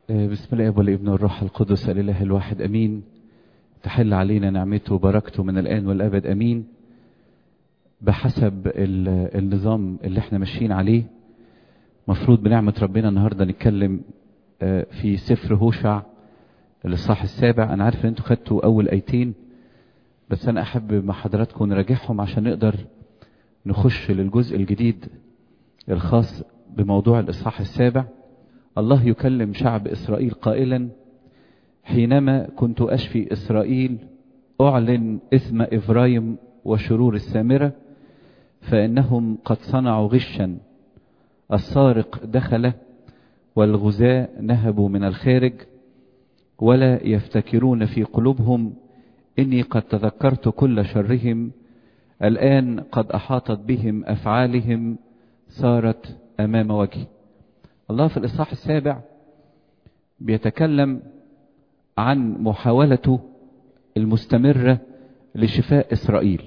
بسم الله والابن والروح القدس الاله الواحد امين تحل علينا نعمته وبركته من الان والابد امين بحسب النظام اللي احنا ماشيين عليه مفروض بنعمة ربنا النهاردة نتكلم في سفر هوشع الاصحاح السابع انا عارف ان انتوا خدتوا اول ايتين بس انا احب مع حضراتكم نراجعهم عشان نقدر نخش للجزء الجديد الخاص بموضوع الاصحاح السابع الله يكلم شعب اسرائيل قائلا حينما كنت اشفي اسرائيل اعلن اثم افرايم وشرور السامره فانهم قد صنعوا غشا السارق دخل والغزاة نهبوا من الخارج ولا يفتكرون في قلوبهم اني قد تذكرت كل شرهم الان قد احاطت بهم افعالهم صارت امام وجهي الله في الاصحاح السابع بيتكلم عن محاولته المستمرة لشفاء اسرائيل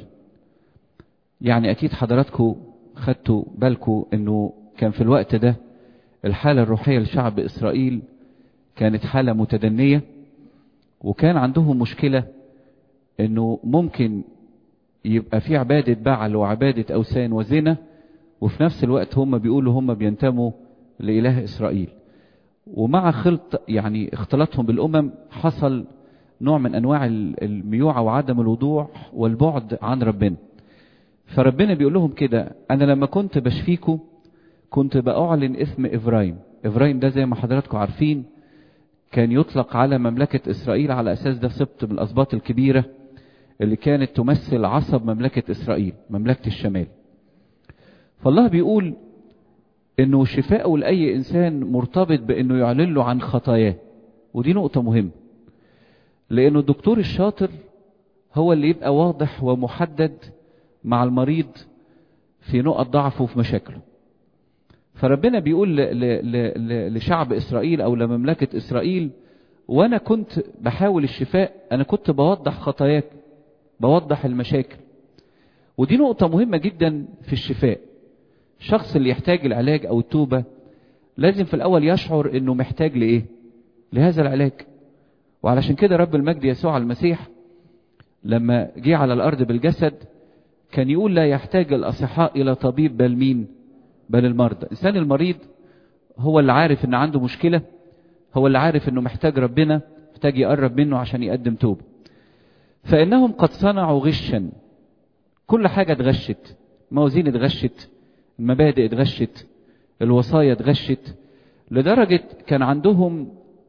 يعني اكيد حضراتكم خدتوا بالكم انه كان في الوقت ده الحالة الروحية لشعب اسرائيل كانت حالة متدنية وكان عندهم مشكلة انه ممكن يبقى في عبادة بعل وعبادة اوثان وزنا وفي نفس الوقت هم بيقولوا هم بينتموا لإله إسرائيل ومع خلط يعني اختلاطهم بالأمم حصل نوع من أنواع الميوعة وعدم الوضوح والبعد عن ربنا فربنا بيقول لهم كده أنا لما كنت بشفيكم كنت بأعلن اسم إبراهيم إبراهيم ده زي ما حضراتكم عارفين كان يطلق على مملكة إسرائيل على أساس ده سبط من الأسباط الكبيرة اللي كانت تمثل عصب مملكة إسرائيل مملكة الشمال فالله بيقول انه شفاءه لاي انسان مرتبط بانه يعلن له عن خطاياه ودي نقطه مهمه لانه الدكتور الشاطر هو اللي يبقى واضح ومحدد مع المريض في نقط ضعفه وفي مشاكله فربنا بيقول لشعب اسرائيل او لمملكه اسرائيل وانا كنت بحاول الشفاء انا كنت بوضح خطاياك بوضح المشاكل ودي نقطه مهمه جدا في الشفاء الشخص اللي يحتاج العلاج او التوبة لازم في الاول يشعر انه محتاج لايه لهذا العلاج وعلشان كده رب المجد يسوع المسيح لما جه على الارض بالجسد كان يقول لا يحتاج الاصحاء الى طبيب بل مين بل المرضى الانسان المريض هو اللي عارف ان عنده مشكلة هو اللي عارف انه محتاج ربنا محتاج يقرب منه عشان يقدم توبة فانهم قد صنعوا غشا كل حاجة اتغشت موازين اتغشت المبادئ اتغشت الوصايا اتغشت لدرجة كان عندهم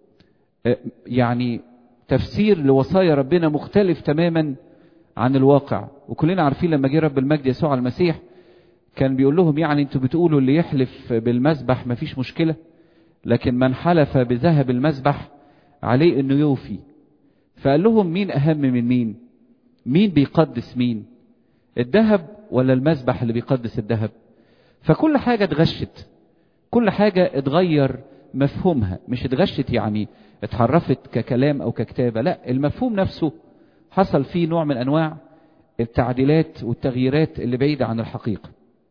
يعني تفسير لوصايا ربنا مختلف تماما عن الواقع وكلنا عارفين لما جه رب المجد يسوع المسيح كان بيقول لهم يعني انتوا بتقولوا اللي يحلف بالمذبح مفيش مشكلة لكن من حلف بذهب المذبح عليه انه يوفي فقال لهم مين اهم من مين مين بيقدس مين الذهب ولا المذبح اللي بيقدس الذهب فكل حاجة اتغشت كل حاجة اتغير مفهومها مش اتغشت يعني اتحرفت ككلام او ككتابة لا المفهوم نفسه حصل فيه نوع من انواع التعديلات والتغييرات اللي بعيدة عن الحقيقة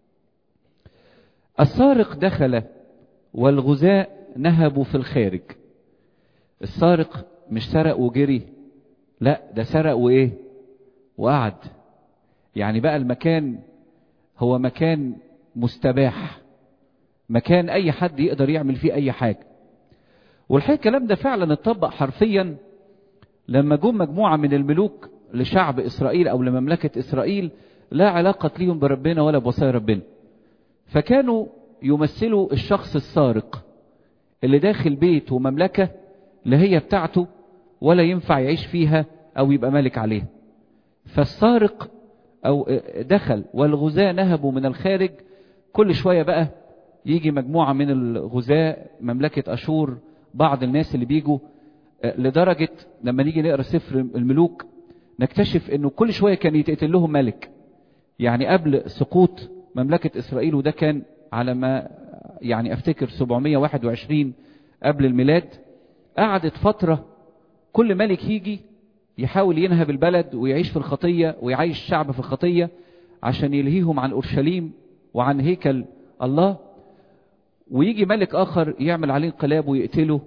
السارق دخل والغزاة نهبوا في الخارج السارق مش سرق وجري لا ده سرق وايه وقعد يعني بقى المكان هو مكان مستباح مكان اي حد يقدر يعمل فيه اي حاجة والحقيقة الكلام ده فعلا اتطبق حرفيا لما جم مجموعة من الملوك لشعب اسرائيل او لمملكة اسرائيل لا علاقة ليهم بربنا ولا بوصايا ربنا فكانوا يمثلوا الشخص السارق اللي داخل بيت ومملكة لا هي بتاعته ولا ينفع يعيش فيها او يبقى مالك عليها فالسارق او دخل والغزاة نهبوا من الخارج كل شوية بقى يجي مجموعة من الغزاة مملكة أشور بعض الناس اللي بيجوا لدرجة لما نيجي نقرأ سفر الملوك نكتشف انه كل شوية كان يتقتل لهم ملك يعني قبل سقوط مملكة إسرائيل وده كان على ما يعني أفتكر 721 قبل الميلاد قعدت فترة كل ملك يجي يحاول ينهب البلد ويعيش في الخطية ويعيش الشعب في الخطية عشان يلهيهم عن أورشليم وعن هيكل الله ويجي ملك آخر يعمل عليه انقلاب ويقتله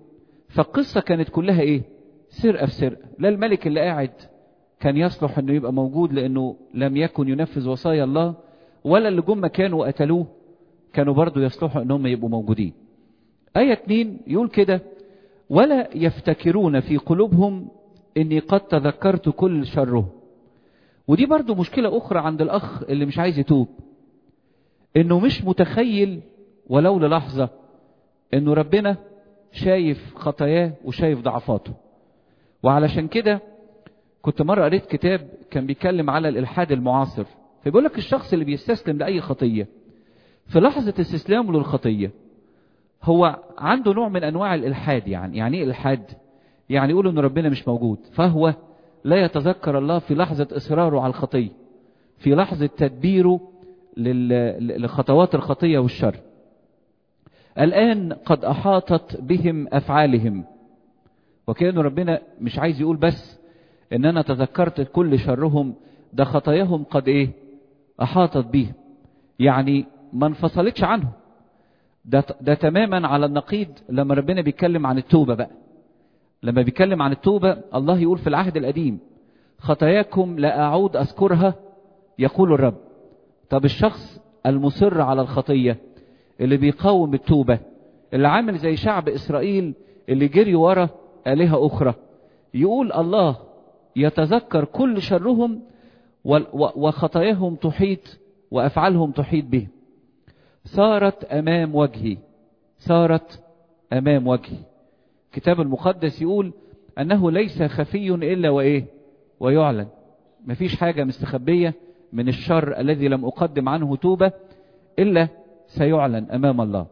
فالقصة كانت كلها ايه سرقة في سرقة لا الملك اللي قاعد كان يصلح انه يبقى موجود لانه لم يكن ينفذ وصايا الله ولا اللي جم مكانه وقتلوه كانوا برضو يصلحوا انهم يبقوا موجودين آية اتنين يقول كده ولا يفتكرون في قلوبهم اني قد تذكرت كل شره ودي برضو مشكلة اخرى عند الاخ اللي مش عايز يتوب انه مش متخيل ولو للحظة انه ربنا شايف خطاياه وشايف ضعفاته وعلشان كده كنت مرة قريت كتاب كان بيتكلم على الإلحاد المعاصر فبيقول لك الشخص اللي بيستسلم لأي خطية في لحظة استسلامه للخطية هو عنده نوع من أنواع الإلحاد يعني يعني إيه إلحاد؟ يعني يقول إن ربنا مش موجود فهو لا يتذكر الله في لحظة إصراره على الخطية في لحظة تدبيره لخطوات الخطية والشر الآن قد أحاطت بهم أفعالهم وكأنه ربنا مش عايز يقول بس إن أنا تذكرت كل شرهم ده خطاياهم قد إيه أحاطت بهم يعني ما انفصلتش عنه ده, ده تماما على النقيض لما ربنا بيتكلم عن التوبة بقى لما بيتكلم عن التوبة الله يقول في العهد القديم خطاياكم لا أعود أذكرها يقول الرب طب الشخص المصر على الخطية اللي بيقاوم التوبة اللي عامل زي شعب إسرائيل اللي جري ورا آلهة أخرى يقول الله يتذكر كل شرهم وخطاياهم تحيط وأفعالهم تحيط به صارت أمام وجهي صارت أمام وجهي الكتاب المقدس يقول أنه ليس خفي إلا وإيه ويعلن مفيش حاجة مستخبية من الشر الذي لم أقدم عنه توبة إلا سيعلن أمام الله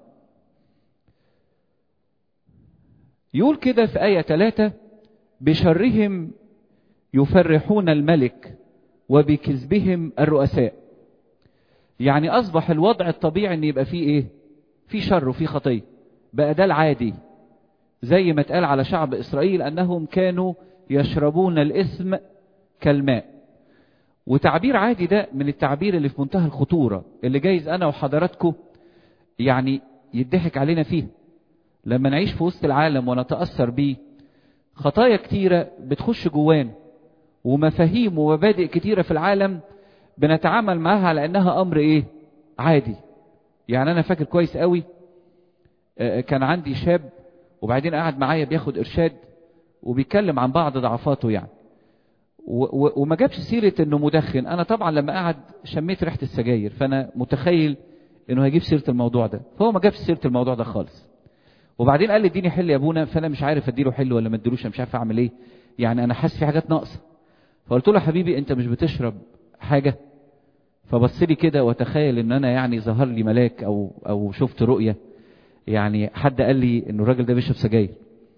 يقول كده في آية ثلاثة بشرهم يفرحون الملك وبكذبهم الرؤساء يعني أصبح الوضع الطبيعي أن يبقى فيه إيه في شر وفي خطية بقى ده العادي زي ما اتقال على شعب إسرائيل أنهم كانوا يشربون الإثم كالماء وتعبير عادي ده من التعبير اللي في منتهى الخطورة اللي جايز أنا وحضراتكم يعني يضحك علينا فيه لما نعيش في وسط العالم ونتأثر بيه خطايا كتيرة بتخش جوانا ومفاهيم ومبادئ كتيرة في العالم بنتعامل معاها على انها امر ايه عادي يعني انا فاكر كويس قوي كان عندي شاب وبعدين قعد معايا بياخد ارشاد وبيتكلم عن بعض ضعفاته يعني وما جابش سيرة انه مدخن انا طبعا لما قعد شميت ريحة السجاير فانا متخيل انه هيجيب سيرة الموضوع ده فهو ما جابش سيرة الموضوع ده خالص وبعدين قال لي اديني حل يا ابونا فانا مش عارف اديله حل ولا ما اديلوش مش عارف اعمل ايه يعني انا حاسس في حاجات ناقصه فقلت له حبيبي انت مش بتشرب حاجه فبص لي كده وتخيل ان انا يعني ظهر لي ملاك او او شفت رؤيه يعني حد قال لي انه الراجل ده بيشرب سجاير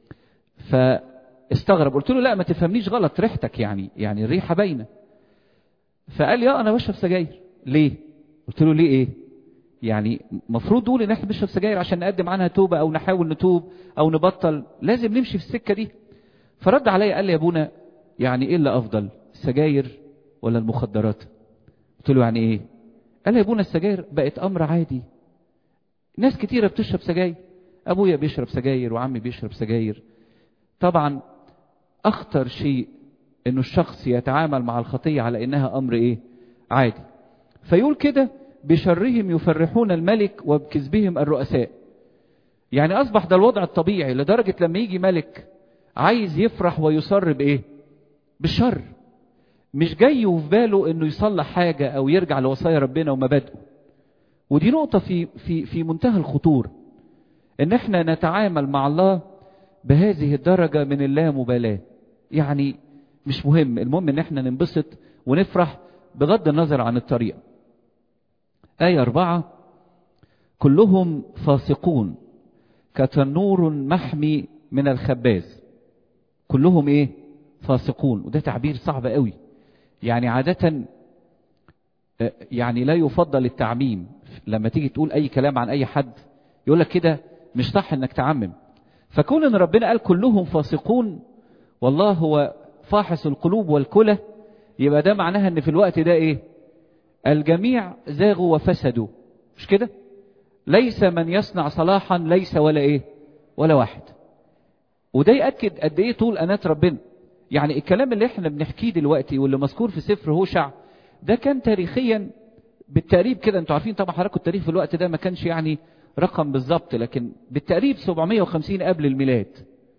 فاستغرب قلت له لا ما تفهمنيش غلط ريحتك يعني يعني الريحه باينه فقال لي اه انا بشرب سجاير ليه قلت له ليه ايه يعني مفروض نقول ان احنا بنشرب سجاير عشان نقدم عنها توبه او نحاول نتوب او نبطل لازم نمشي في السكه دي فرد عليا قال لي يا ابونا يعني ايه اللي افضل السجاير ولا المخدرات قلت له يعني ايه قال لي يا ابونا السجاير بقت امر عادي ناس كتيرة بتشرب سجاير ابويا بيشرب سجاير وعمي بيشرب سجاير طبعا اخطر شيء انه الشخص يتعامل مع الخطية على انها امر ايه عادي فيقول كده بشرهم يفرحون الملك وبكذبهم الرؤساء يعني اصبح ده الوضع الطبيعي لدرجة لما يجي ملك عايز يفرح ويصر بايه بالشر مش جاي وفي باله انه يصلح حاجة او يرجع لوصايا ربنا ومبادئه ودي نقطة في في في منتهى الخطورة ان احنا نتعامل مع الله بهذه الدرجة من اللامبالاة يعني مش مهم المهم ان احنا ننبسط ونفرح بغض النظر عن الطريقة آية أربعة كلهم فاسقون كتنور محمي من الخباز كلهم ايه فاسقون وده تعبير صعب قوي يعني عادة يعني لا يفضل التعميم لما تيجي تقول اي كلام عن اي حد يقول لك كده مش صح انك تعمم فكون ان ربنا قال كلهم فاسقون والله هو فاحص القلوب والكلى يبقى ده معناها ان في الوقت ده ايه الجميع زاغوا وفسدوا مش كده ليس من يصنع صلاحا ليس ولا ايه ولا واحد وده يأكد قد ايه طول أنات ربنا يعني الكلام اللي احنا بنحكيه دلوقتي واللي مذكور في سفر هوشع ده كان تاريخيا بالتقريب كده انتوا عارفين طبعا حضراتكم التاريخ في الوقت ده ما كانش يعني رقم بالظبط لكن بالتقريب 750 قبل الميلاد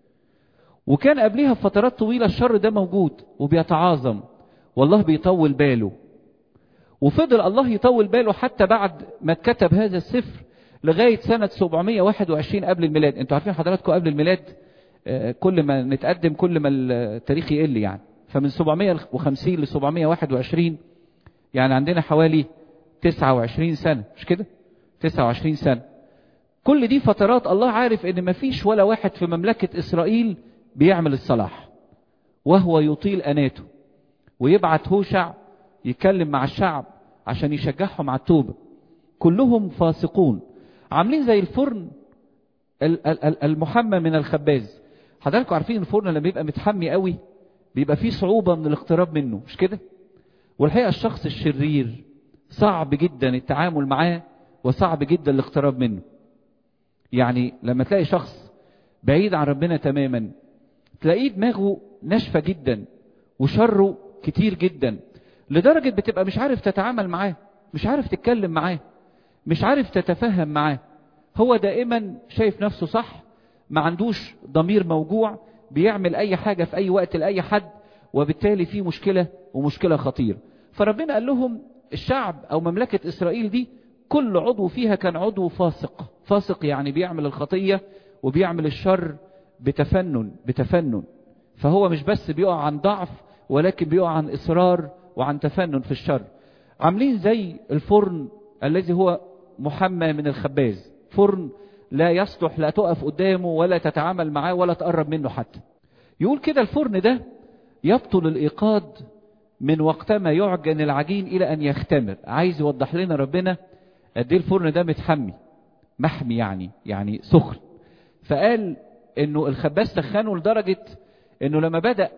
وكان قبلها بفترات طويلة الشر ده موجود وبيتعاظم والله بيطول باله وفضل الله يطول باله حتى بعد ما اتكتب هذا السفر لغاية سنة 721 قبل الميلاد انتوا عارفين حضراتكم قبل الميلاد كل ما نتقدم كل ما التاريخ يقل يعني فمن 750 ل 721 يعني عندنا حوالي 29 سنة مش كده 29 سنة كل دي فترات الله عارف ان مفيش ولا واحد في مملكة اسرائيل بيعمل الصلاح وهو يطيل اناته ويبعت هوشع يتكلم مع الشعب عشان يشجعهم على التوبة كلهم فاسقون عاملين زي الفرن المحمى من الخباز حضراتكم عارفين الفرن لما بيبقى متحمي قوي بيبقى فيه صعوبة من الاقتراب منه مش كده والحقيقة الشخص الشرير صعب جدا التعامل معاه وصعب جدا الاقتراب منه يعني لما تلاقي شخص بعيد عن ربنا تماما تلاقيه دماغه ناشفة جدا وشره كتير جدا لدرجة بتبقى مش عارف تتعامل معاه مش عارف تتكلم معاه مش عارف تتفهم معاه هو دائما شايف نفسه صح ما عندوش ضمير موجوع بيعمل اي حاجة في اي وقت لأي حد وبالتالي في مشكلة ومشكلة خطيرة فربنا قال لهم الشعب او مملكة اسرائيل دي كل عضو فيها كان عضو فاسق فاسق يعني بيعمل الخطية وبيعمل الشر بتفنن بتفنن فهو مش بس بيقع عن ضعف ولكن بيقع عن اصرار وعن تفنن في الشر عاملين زي الفرن الذي هو محمى من الخباز فرن لا يصلح لا تقف قدامه ولا تتعامل معاه ولا تقرب منه حتى يقول كده الفرن ده يبطل الإيقاد من وقتما يعجن العجين إلى أن يختمر عايز يوضح لنا ربنا قد ايه الفرن ده متحمي محمي يعني يعني سخن فقال انه الخباز سخنه لدرجة انه لما بدأ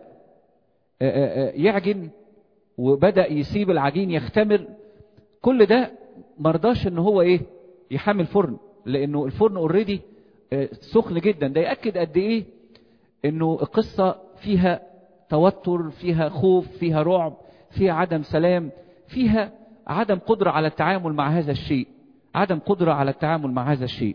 يعجن وبدأ يسيب العجين يختمر كل ده مرضاش ان هو ايه يحمي الفرن لانه الفرن اوريدي سخن جدا ده يأكد قد ايه انه القصة فيها توتر فيها خوف فيها رعب فيها عدم سلام فيها عدم قدرة على التعامل مع هذا الشيء عدم قدرة على التعامل مع هذا الشيء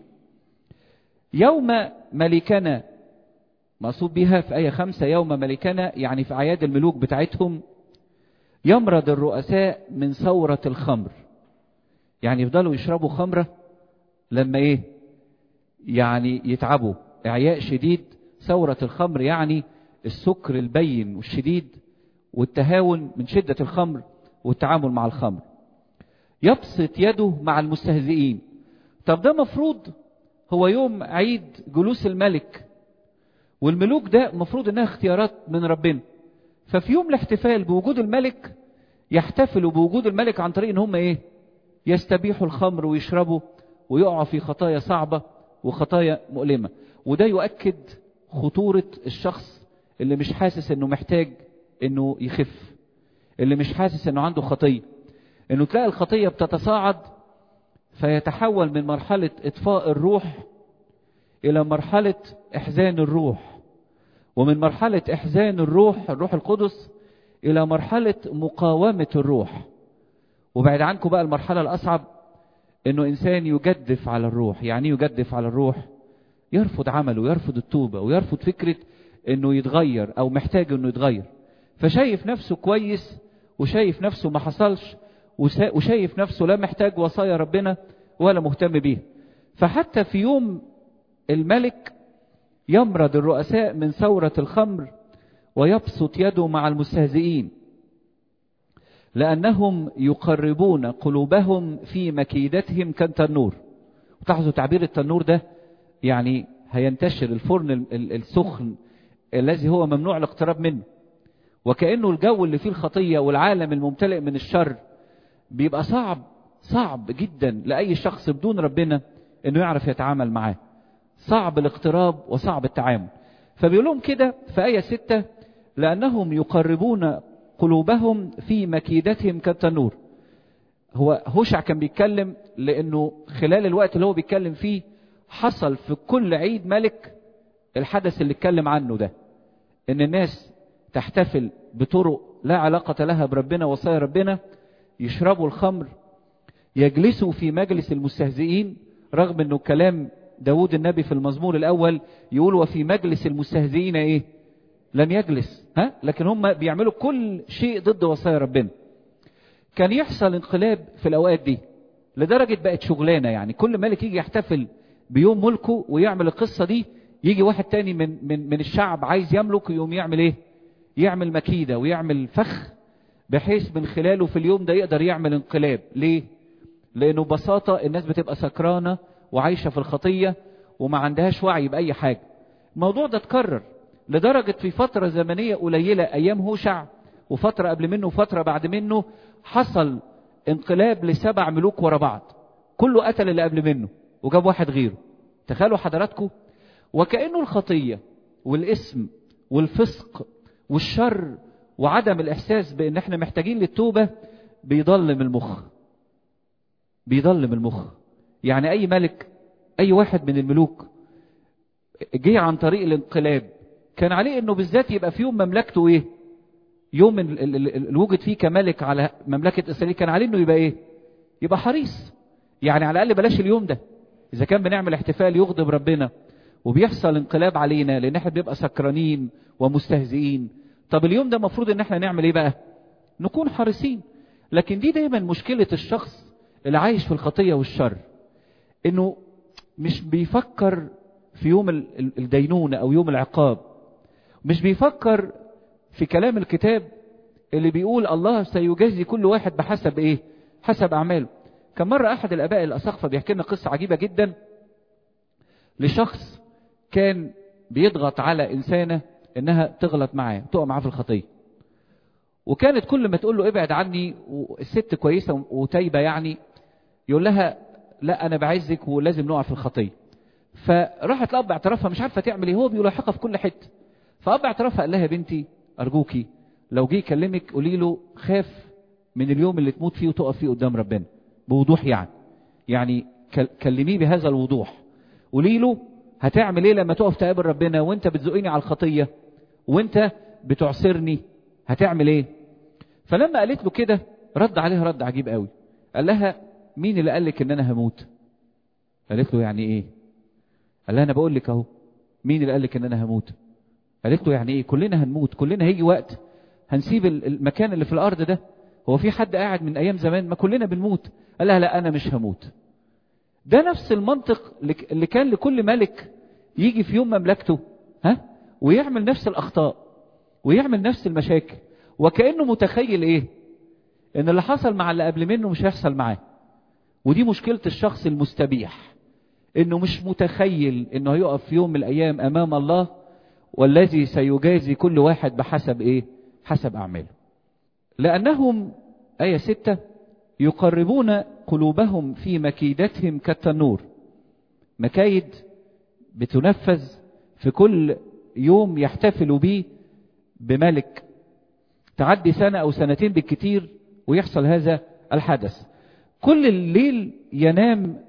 يوم ملكنا مقصود بها في آية خمسة يوم ملكنا يعني في أعياد الملوك بتاعتهم يمرض الرؤساء من ثورة الخمر يعني يفضلوا يشربوا خمرة لما ايه يعني يتعبوا اعياء شديد ثورة الخمر يعني السكر البين والشديد والتهاون من شدة الخمر والتعامل مع الخمر يبسط يده مع المستهزئين طب ده مفروض هو يوم عيد جلوس الملك والملوك ده مفروض انها اختيارات من ربنا ففي يوم الاحتفال بوجود الملك يحتفلوا بوجود الملك عن طريق ان هم ايه يستبيحوا الخمر ويشربوا ويقعوا في خطايا صعبة وخطايا مؤلمة وده يؤكد خطورة الشخص اللي مش حاسس انه محتاج انه يخف اللي مش حاسس انه عنده خطية انه تلاقي الخطية بتتصاعد فيتحول من مرحلة اطفاء الروح الى مرحلة احزان الروح ومن مرحلة احزان الروح الروح القدس الى مرحلة مقاومة الروح وبعد عنكم بقى المرحلة الاصعب انه انسان يجدف على الروح يعني يجدف على الروح يرفض عمله ويرفض التوبة ويرفض فكرة انه يتغير او محتاج انه يتغير فشايف نفسه كويس وشايف نفسه ما حصلش وشايف نفسه لا محتاج وصايا ربنا ولا مهتم بيها فحتى في يوم الملك يمرض الرؤساء من ثورة الخمر ويبسط يده مع المستهزئين لأنهم يقربون قلوبهم في مكيدتهم كالتنور وتلاحظوا تعبير التنور ده يعني هينتشر الفرن السخن الذي هو ممنوع الاقتراب منه وكأنه الجو اللي فيه الخطية والعالم الممتلئ من الشر بيبقى صعب صعب جدا لأي شخص بدون ربنا انه يعرف يتعامل معاه صعب الاقتراب وصعب التعامل فبيقول لهم كده في آية ستة لأنهم يقربون قلوبهم في مكيدتهم كالتنور هو هوشع كان بيتكلم لأنه خلال الوقت اللي هو بيتكلم فيه حصل في كل عيد ملك الحدث اللي اتكلم عنه ده ان الناس تحتفل بطرق لا علاقة لها بربنا وصايا ربنا يشربوا الخمر يجلسوا في مجلس المستهزئين رغم انه كلام داود النبي في المزمور الاول يقول وفي مجلس المستهزئين ايه لم يجلس ها لكن هم بيعملوا كل شيء ضد وصايا ربنا كان يحصل انقلاب في الاوقات دي لدرجة بقت شغلانة يعني كل ملك يجي يحتفل بيوم ملكه ويعمل القصة دي يجي واحد تاني من, من, من الشعب عايز يملك يقوم يعمل ايه يعمل مكيدة ويعمل فخ بحيث من خلاله في اليوم ده يقدر يعمل انقلاب ليه لانه ببساطة الناس بتبقى سكرانة وعايشة في الخطية وما عندهاش وعي بأي حاجة الموضوع ده اتكرر لدرجة في فترة زمنية قليلة أيام هوشع وفترة قبل منه وفترة بعد منه حصل انقلاب لسبع ملوك ورا بعض كله قتل اللي قبل منه وجاب واحد غيره تخيلوا حضراتكم وكأنه الخطية والاسم والفسق والشر وعدم الإحساس بأن احنا محتاجين للتوبة بيضلم المخ بيضلم المخ يعني أي ملك أي واحد من الملوك جه عن طريق الانقلاب كان عليه أنه بالذات يبقى في يوم مملكته إيه يوم الوجد فيه كملك على مملكة إسرائيل كان عليه أنه يبقى إيه يبقى حريص يعني على الأقل بلاش اليوم ده إذا كان بنعمل احتفال يغضب ربنا وبيحصل انقلاب علينا لأن احنا بنبقى سكرانين ومستهزئين طب اليوم ده المفروض ان احنا نعمل ايه بقى نكون حريصين لكن دي دايما مشكلة الشخص اللي عايش في الخطية والشر انه مش بيفكر في يوم الدينونة او يوم العقاب مش بيفكر في كلام الكتاب اللي بيقول الله سيجازي كل واحد بحسب ايه حسب اعماله كان مرة احد الاباء الاساقفة بيحكي لنا قصة عجيبة جدا لشخص كان بيضغط على انسانة انها تغلط معاه تقع معاه في الخطيه وكانت كل ما تقول له ابعد عني والست كويسه وتايبه يعني يقول لها لا انا بعزك ولازم نقع في الخطيه فراحت لاب اعترافها مش عارفه تعمل ايه هو بيلاحقها في كل حته فاب اعترافها قال لها يا بنتي ارجوكي لو جه يكلمك قولي له خاف من اليوم اللي تموت فيه وتقف فيه قدام ربنا بوضوح يعني يعني كلميه بهذا الوضوح قولي له هتعمل ايه لما تقف تقابل ربنا وانت بتزقني على الخطيه وانت بتعسرني هتعمل ايه فلما قالت له كده رد عليها رد عجيب قوي قال لها مين اللي قال لك ان انا هموت قالت له يعني ايه قال لها انا بقول لك اهو مين اللي قال لك ان انا هموت قالت له يعني ايه كلنا هنموت كلنا هيجي وقت هنسيب المكان اللي في الارض ده هو في حد قاعد من ايام زمان ما كلنا بنموت قال لها لا انا مش هموت ده نفس المنطق اللي كان لكل ملك يجي في يوم مملكته ها ويعمل نفس الاخطاء ويعمل نفس المشاكل وكانه متخيل ايه ان اللي حصل مع اللي قبل منه مش هيحصل معاه ودي مشكله الشخص المستبيح انه مش متخيل انه هيقف في يوم من الايام امام الله والذي سيجازي كل واحد بحسب ايه حسب اعماله لانهم ايه ستة يقربون قلوبهم في مكيدتهم كالتنور مكايد بتنفذ في كل يوم يحتفلوا بيه بملك تعدي سنة أو سنتين بالكتير ويحصل هذا الحدث كل الليل ينام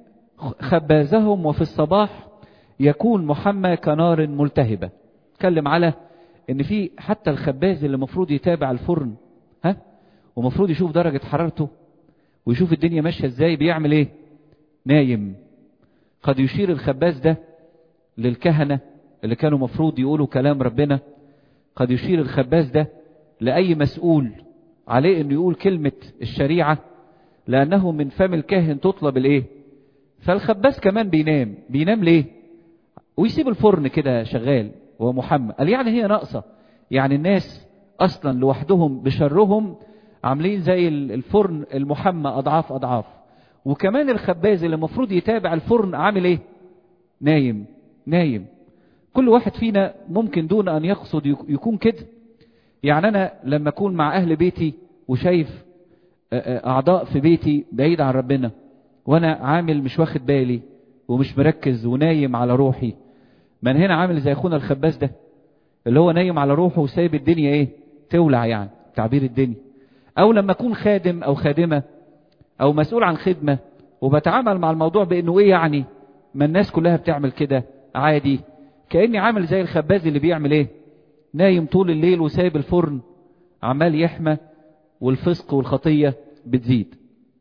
خبازهم وفي الصباح يكون محمى كنار ملتهبة اتكلم على ان في حتى الخباز اللي المفروض يتابع الفرن ها ومفروض يشوف درجة حرارته ويشوف الدنيا ماشية ازاي بيعمل ايه نايم قد يشير الخباز ده للكهنة اللي كانوا مفروض يقولوا كلام ربنا قد يشير الخباز ده لأي مسؤول عليه انه يقول كلمة الشريعة لأنه من فم الكاهن تطلب الايه فالخباز كمان بينام بينام ليه ويسيب الفرن كده شغال وهو محمد قال يعني هي ناقصة يعني الناس أصلا لوحدهم بشرهم عاملين زي الفرن المحمى أضعاف أضعاف وكمان الخباز اللي المفروض يتابع الفرن عامل ايه نايم نايم كل واحد فينا ممكن دون أن يقصد يكون كده يعني أنا لما أكون مع أهل بيتي وشايف أعضاء في بيتي بعيد عن ربنا وأنا عامل مش واخد بالي ومش مركز ونايم على روحي من هنا عامل زي أخونا الخباز ده اللي هو نايم على روحه وسايب الدنيا إيه تولع يعني تعبير الدنيا أو لما أكون خادم أو خادمة أو مسؤول عن خدمة وبتعامل مع الموضوع بأنه إيه يعني ما الناس كلها بتعمل كده عادي كأني عامل زي الخباز اللي بيعمل ايه نايم طول الليل وسايب الفرن عمال يحمى والفسق والخطية بتزيد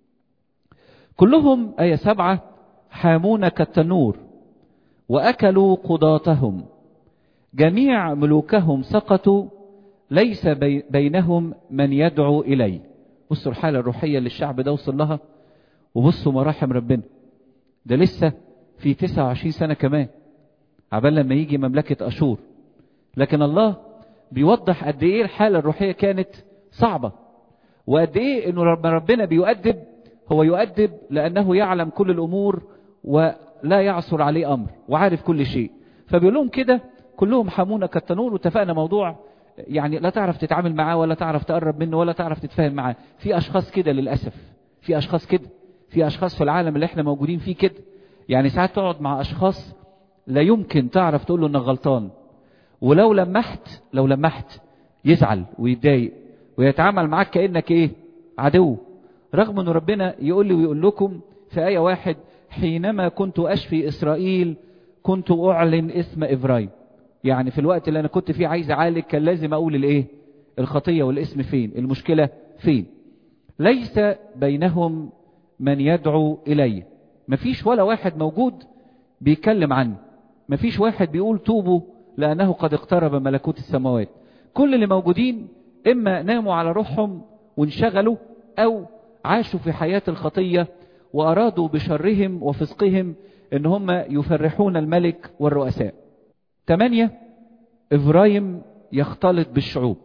كلهم آية سبعة حامون كالتنور وأكلوا قضاتهم جميع ملوكهم سقطوا ليس بي بينهم من يدعو إليه بصوا الحالة الروحية اللي الشعب ده وصل لها وبصوا مراحم ربنا ده لسه في 29 سنة كمان عبال لما يجي مملكة أشور لكن الله بيوضح قد إيه الحالة الروحية كانت صعبة وقد إيه إنه ربنا بيؤدب هو يؤدب لأنه يعلم كل الأمور ولا يعثر عليه أمر وعارف كل شيء فبيقول لهم كده كلهم حمونا كالتنور واتفقنا موضوع يعني لا تعرف تتعامل معاه ولا تعرف تقرب منه ولا تعرف تتفاهم معاه في أشخاص كده للأسف في أشخاص كده في أشخاص في العالم اللي احنا موجودين فيه كده يعني ساعات تقعد مع أشخاص لا يمكن تعرف تقول له انك غلطان ولو لمحت لو لمحت يزعل ويتضايق ويتعامل معاك كأنك ايه عدو رغم ان ربنا يقول لي ويقول لكم في آية واحد حينما كنت أشفي إسرائيل كنت أعلن اسم إبراهيم يعني في الوقت اللي أنا كنت فيه عايز أعالج كان لازم أقول الإيه الخطية والاسم فين المشكلة فين ليس بينهم من يدعو إلي مفيش ولا واحد موجود بيتكلم عني مفيش واحد بيقول توبوا لأنه قد اقترب ملكوت السماوات كل اللي موجودين إما ناموا على روحهم وانشغلوا أو عاشوا في حياة الخطية وأرادوا بشرهم وفسقهم إن هم يفرحون الملك والرؤساء ثمانية إبراهيم يختلط بالشعوب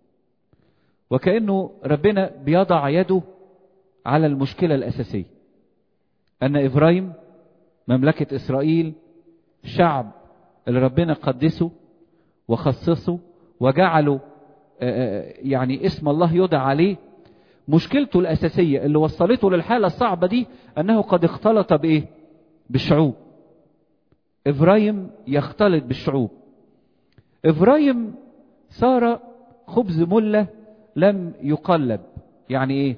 وكأنه ربنا بيضع يده على المشكلة الأساسية أن إبراهيم مملكة إسرائيل شعب اللي ربنا قدسه وخصصه وجعله يعني اسم الله يدعى عليه مشكلته الأساسية اللي وصلته للحالة الصعبة دي أنه قد اختلط بإيه بالشعوب إبراهيم يختلط بالشعوب إبراهيم صار خبز ملة لم يقلب يعني إيه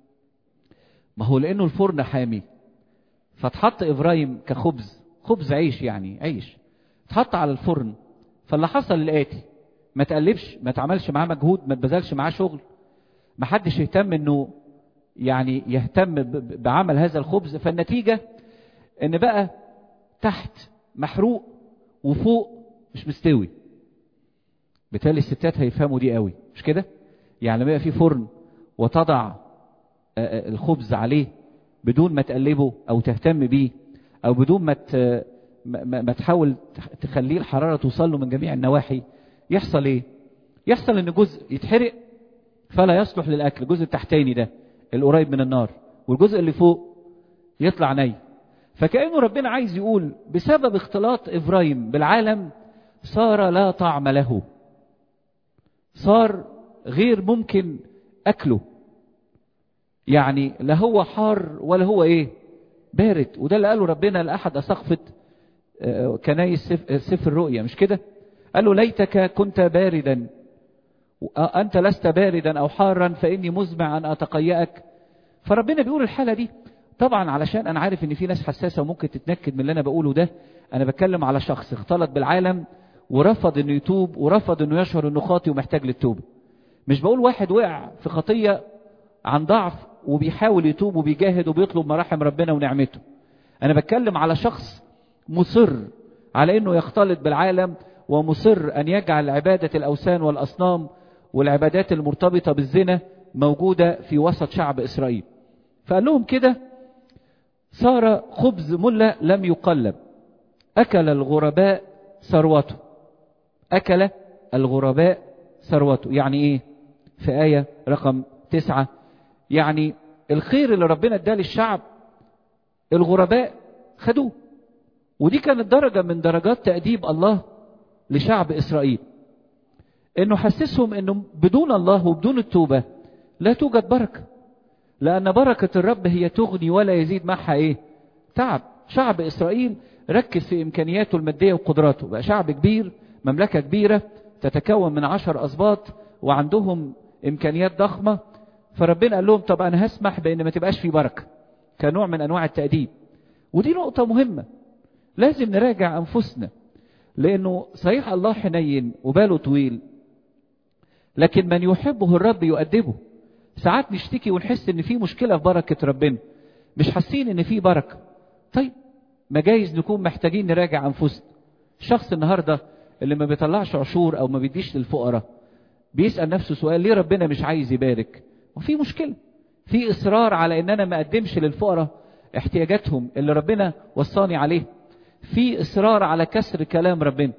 ما هو لأنه الفرن حامي فتحط إبراهيم كخبز خبز عيش يعني عيش اتحط على الفرن فاللي حصل الآتي ما تقلبش ما تعملش معاه مجهود ما تبذلش معاه شغل ما حدش يهتم انه يعني يهتم بعمل هذا الخبز فالنتيجة ان بقى تحت محروق وفوق مش مستوي بالتالي الستات هيفهموا دي قوي مش كده يعني لما يبقى في فرن وتضع الخبز عليه بدون ما تقلبه او تهتم بيه او بدون ما ما تحاول تخليه الحرارة توصل له من جميع النواحي يحصل ايه يحصل ان جزء يتحرق فلا يصلح للاكل الجزء التحتاني ده القريب من النار والجزء اللي فوق يطلع ني فكأنه ربنا عايز يقول بسبب اختلاط إبراهيم بالعالم صار لا طعم له صار غير ممكن أكله يعني لا هو حار ولا هو إيه بارد وده اللي قاله ربنا لأحد أسقفة كنايس سفر الرؤيا مش كده قال له ليتك كنت باردا أنت لست باردا أو حارا فإني مزمع أن أتقيأك فربنا بيقول الحالة دي طبعا علشان أنا عارف إن في ناس حساسة وممكن تتنكد من اللي أنا بقوله ده أنا بتكلم على شخص اختلط بالعالم ورفض إنه يتوب ورفض إنه يشعر إنه خاطي ومحتاج للتوبة مش بقول واحد وقع في خطية عن ضعف وبيحاول يتوب وبيجاهد وبيطلب مراحم ربنا ونعمته أنا بتكلم على شخص مصر على إنه يختلط بالعالم ومصر أن يجعل عبادة الأوثان والأصنام والعبادات المرتبطة بالزنا موجودة في وسط شعب إسرائيل فقال لهم كده صار خبز ملة لم يقلب أكل الغرباء ثروته أكل الغرباء ثروته يعني إيه في آية رقم تسعة يعني الخير اللي ربنا اداه للشعب الغرباء خدوه ودي كانت درجة من درجات تأديب الله لشعب إسرائيل انه حسسهم انه بدون الله وبدون التوبة لا توجد بركة لان بركة الرب هي تغني ولا يزيد معها ايه تعب شعب اسرائيل ركز في امكانياته المادية وقدراته بقى شعب كبير مملكة كبيرة تتكون من عشر اسباط وعندهم امكانيات ضخمة فربنا قال لهم طب انا هسمح بان ما تبقاش في بركة كنوع من انواع التأديب ودي نقطة مهمة لازم نراجع انفسنا لأنه صحيح الله حنين وباله طويل لكن من يحبه الرب يؤدبه ساعات نشتكي ونحس ان في مشكلة في بركة ربنا مش حاسين ان في بركة طيب ما جايز نكون محتاجين نراجع انفسنا الشخص النهاردة اللي ما بيطلعش عشور او ما بيديش للفقراء بيسأل نفسه سؤال ليه ربنا مش عايز يبارك وفي مشكلة في اصرار على ان انا ما اقدمش للفقراء احتياجاتهم اللي ربنا وصاني عليه في اصرار على كسر كلام ربنا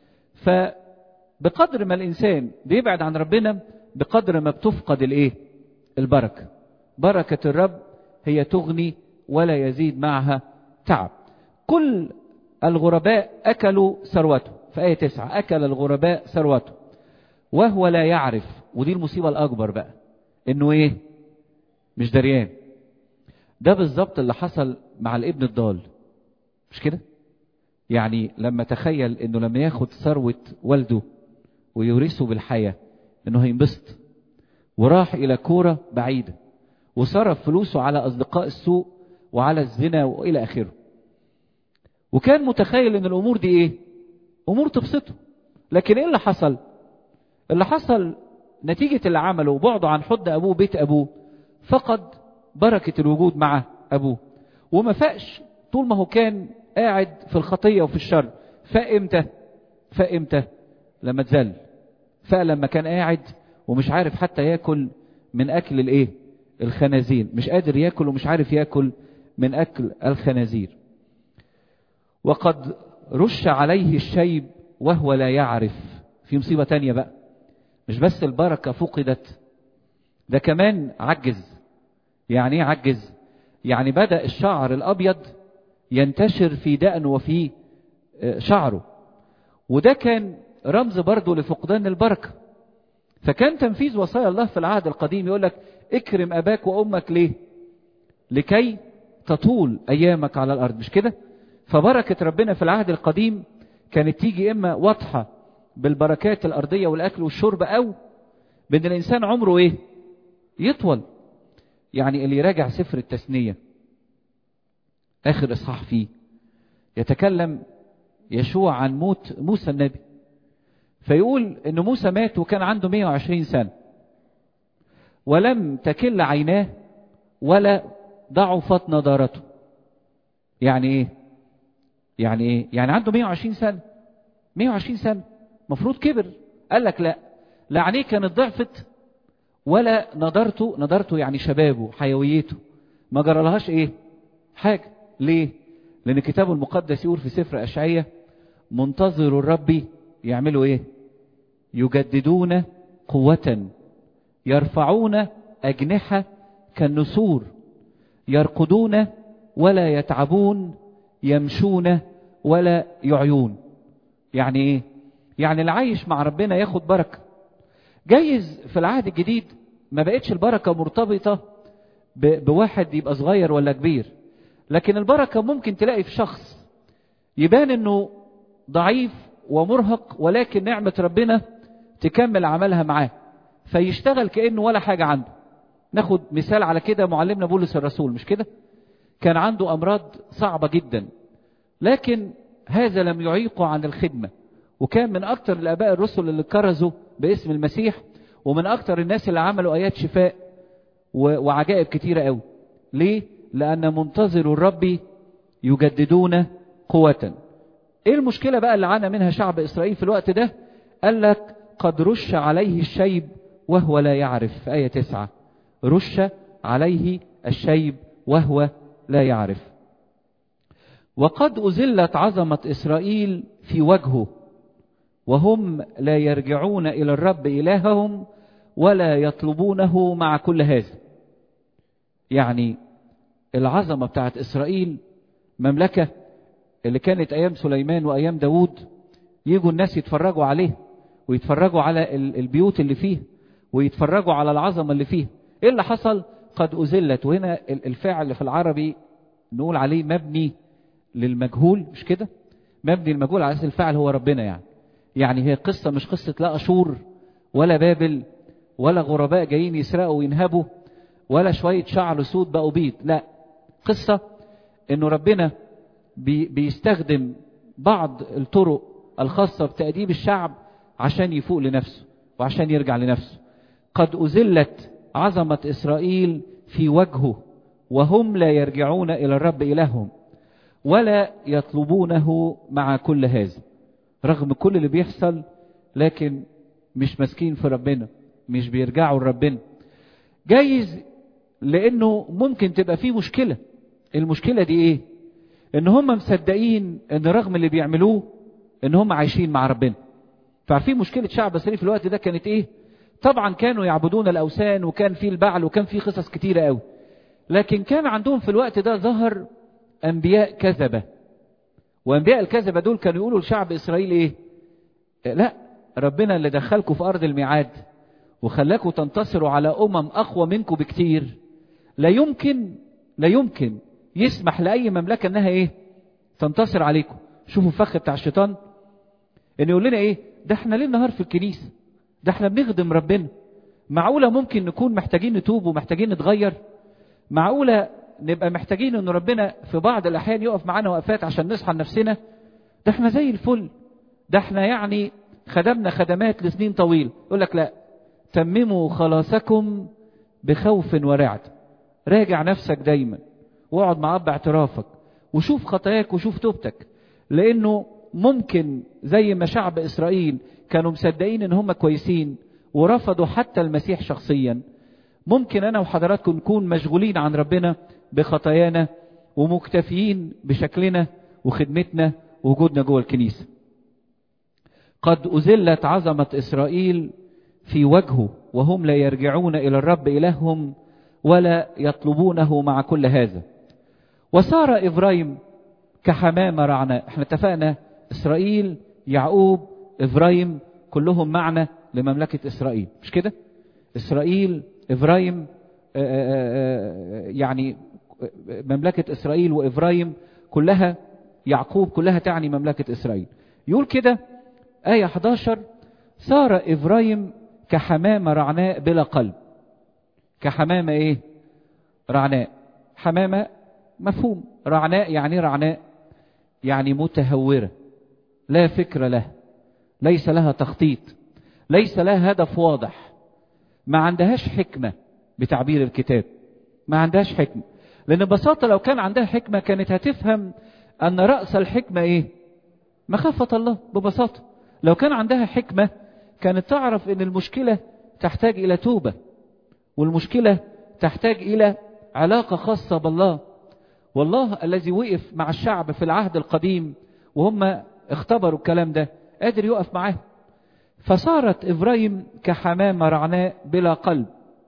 فبقدر ما الانسان بيبعد عن ربنا بقدر ما بتفقد الايه البركه بركه الرب هي تغني ولا يزيد معها تعب كل الغرباء اكلوا ثروته في ايه تسعة اكل الغرباء ثروته وهو لا يعرف ودي المصيبه الاكبر بقى انه ايه مش دريان ده بالظبط اللي حصل مع الابن الضال مش كده يعني لما تخيل انه لما ياخد ثروة والده ويورثه بالحياة انه هينبسط وراح الى كورة بعيدة وصرف فلوسه على اصدقاء السوء وعلى الزنا والى اخره وكان متخيل ان الامور دي ايه امور تبسطه لكن ايه اللي حصل اللي حصل نتيجة اللي عمله وبعده عن حد ابوه بيت ابوه فقد بركة الوجود مع ابوه وما فاقش طول ما هو كان قاعد في الخطية وفي الشر فامتى فامتى لما اتذل فلما كان قاعد ومش عارف حتى ياكل من اكل الايه الخنازير مش قادر ياكل ومش عارف ياكل من اكل الخنازير وقد رش عليه الشيب وهو لا يعرف في مصيبة تانية بقى مش بس البركة فقدت ده كمان عجز يعني ايه عجز يعني بدأ الشعر الأبيض ينتشر في دقنه وفي شعره وده كان رمز برضه لفقدان البركة فكان تنفيذ وصايا الله في العهد القديم يقول لك اكرم أباك وأمك ليه لكي تطول أيامك على الأرض مش كده فبركة ربنا في العهد القديم كانت تيجي إما واضحة بالبركات الأرضية والأكل والشرب أو بأن الإنسان عمره إيه يطول يعني اللي يراجع سفر التثنية آخر إصحاح فيه يتكلم يشوع عن موت موسى النبي فيقول ان موسى مات وكان عنده 120 سنة ولم تكل عيناه ولا ضعفت نضارته يعني ايه يعني ايه يعني عنده 120 سنة 120 سنة مفروض كبر قال لك لا لا عينيه كانت ضعفت ولا نضارته نضارته يعني شبابه حيويته ما جرالهاش ايه حاجة ليه لان الكتاب المقدس يقول في سفر اشعية منتظر الرب يعملوا ايه يجددون قوة يرفعون أجنحة كالنسور يرقدون ولا يتعبون يمشون ولا يعيون يعني ايه يعني اللي عايش مع ربنا ياخد بركة جايز في العهد الجديد ما بقتش البركة مرتبطة بواحد يبقى صغير ولا كبير لكن البركة ممكن تلاقي في شخص يبان انه ضعيف ومرهق ولكن نعمة ربنا تكمل عملها معاه فيشتغل كأنه ولا حاجة عنده ناخد مثال على كده معلمنا بولس الرسول مش كده كان عنده أمراض صعبة جدا لكن هذا لم يعيقه عن الخدمة وكان من أكتر الآباء الرسل اللي كرزوا باسم المسيح ومن أكتر الناس اللي عملوا آيات شفاء وعجائب كتيرة قوي ليه؟ لأن منتظر الرب يجددون قوة ايه المشكلة بقى اللي عانى منها شعب اسرائيل في الوقت ده قال لك قد رش عليه الشيب وهو لا يعرف في آية تسعة رش عليه الشيب وهو لا يعرف وقد أزلت عظمة إسرائيل في وجهه وهم لا يرجعون إلى الرب إلههم ولا يطلبونه مع كل هذا يعني العظمة بتاعت إسرائيل مملكة اللي كانت ايام سليمان وايام داوود يجوا الناس يتفرجوا عليه ويتفرجوا على البيوت اللي فيه ويتفرجوا على العظمة اللي فيه ايه اللي حصل قد أزلت وهنا الفعل في العربي نقول عليه مبني للمجهول مش كده مبني المجهول على اساس الفعل هو ربنا يعني يعني هي قصة مش قصة لا أشور ولا بابل ولا غرباء جايين يسرقوا وينهبوا ولا شوية شعر سود بقوا بيض لا قصة انه ربنا بي بيستخدم بعض الطرق الخاصة بتأديب الشعب عشان يفوق لنفسه وعشان يرجع لنفسه قد أزلت عظمة إسرائيل في وجهه وهم لا يرجعون إلى الرب إلههم ولا يطلبونه مع كل هذا رغم كل اللي بيحصل لكن مش ماسكين في ربنا مش بيرجعوا لربنا جايز لانه ممكن تبقى فيه مشكله المشكله دي ايه ان هم مصدقين ان رغم اللي بيعملوه ان هم عايشين مع ربنا فعارفين مشكله شعب اسرائيل في الوقت ده كانت ايه طبعا كانوا يعبدون الاوثان وكان في البعل وكان في قصص كتيره قوي لكن كان عندهم في الوقت ده ظهر انبياء كذبه وانبياء الكذبه دول كانوا يقولوا لشعب اسرائيل ايه لا ربنا اللي دخلكم في ارض الميعاد وخلاكم تنتصروا على امم اقوى منكم بكتير لا يمكن لا يمكن يسمح لاي مملكه انها ايه تنتصر عليكم شوفوا الفخ بتاع الشيطان ان يقول لنا ايه ده احنا ليل نهار في الكنيسه ده احنا بنخدم ربنا معقوله ممكن نكون محتاجين نتوب ومحتاجين نتغير معقوله نبقى محتاجين ان ربنا في بعض الاحيان يقف معانا وقفات عشان نصحى لنفسنا ده احنا زي الفل ده احنا يعني خدمنا خدمات لسنين طويل يقول لك لا تمموا خلاصكم بخوف ورعد راجع نفسك دايما واقعد مع اب اعترافك وشوف خطاياك وشوف توبتك لانه ممكن زي ما شعب اسرائيل كانوا مصدقين ان هم كويسين ورفضوا حتى المسيح شخصيا ممكن انا وحضراتكم نكون مشغولين عن ربنا بخطايانا ومكتفيين بشكلنا وخدمتنا ووجودنا جوه الكنيسه قد أزلت عظمة إسرائيل في وجهه وهم لا يرجعون إلى الرب إلههم ولا يطلبونه مع كل هذا وصار إبراهيم كحمامة رعناء احنا اتفقنا إسرائيل يعقوب إبراهيم كلهم معنا لمملكة إسرائيل مش كده إسرائيل إبراهيم يعني مملكة إسرائيل وإبراهيم كلها يعقوب كلها تعني مملكة إسرائيل يقول كده آية 11 صار إبراهيم كحمامة رعناء بلا قلب كحمامة إيه رعناء حمامة مفهوم رعناء يعني رعناء يعني متهورة لا فكر له ليس لها تخطيط ليس لها هدف واضح ما عندهاش حكمة بتعبير الكتاب ما عندهاش حكمة لأن ببساطة لو كان عندها حكمة كانت هتفهم أن رأس الحكمة إيه مخافة الله ببساطة لو كان عندها حكمة كانت تعرف ان المشكلة تحتاج الى توبة والمشكلة تحتاج الى علاقة خاصة بالله والله الذي وقف مع الشعب في العهد القديم وهم اختبروا الكلام ده قادر يقف معاه فصارت ابراهيم كحمامة رعناء بلا قلب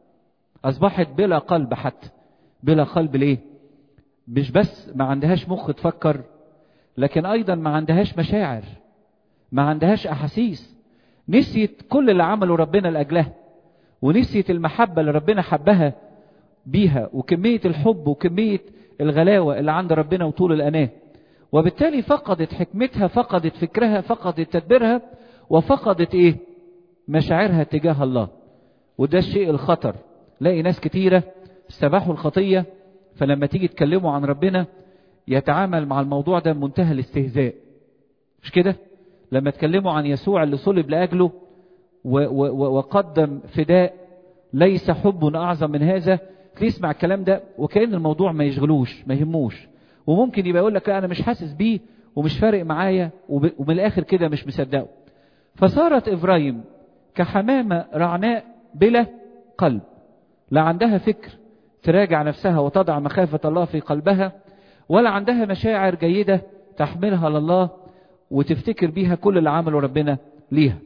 اصبحت بلا قلب حتى بلا قلب ليه مش بس ما عندهاش مخ تفكر لكن ايضا ما عندهاش مشاعر ما عندهاش احاسيس نسيت كل اللي عمله ربنا لاجلها ونسيت المحبه اللي ربنا حبها بيها وكميه الحب وكميه الغلاوه اللي عند ربنا وطول الاناه وبالتالي فقدت حكمتها فقدت فكرها فقدت تدبيرها وفقدت ايه مشاعرها تجاه الله وده الشيء الخطر لاقي ناس كتيره استباحوا الخطيه فلما تيجي تكلموا عن ربنا يتعامل مع الموضوع ده بمنتهى الاستهزاء مش كده لما اتكلموا عن يسوع اللي صلب لاجله و و وقدم فداء ليس حب اعظم من هذا يسمع الكلام ده وكأن الموضوع ما يشغلوش ما يهموش وممكن يبقى يقول لك لا انا مش حاسس بيه ومش فارق معايا ومن الاخر كده مش مصدقه فصارت ابراهيم كحمامه رعناء بلا قلب لا عندها فكر تراجع نفسها وتضع مخافه الله في قلبها ولا عندها مشاعر جيده تحملها لله وتفتكر بيها كل اللي عمله ربنا ليها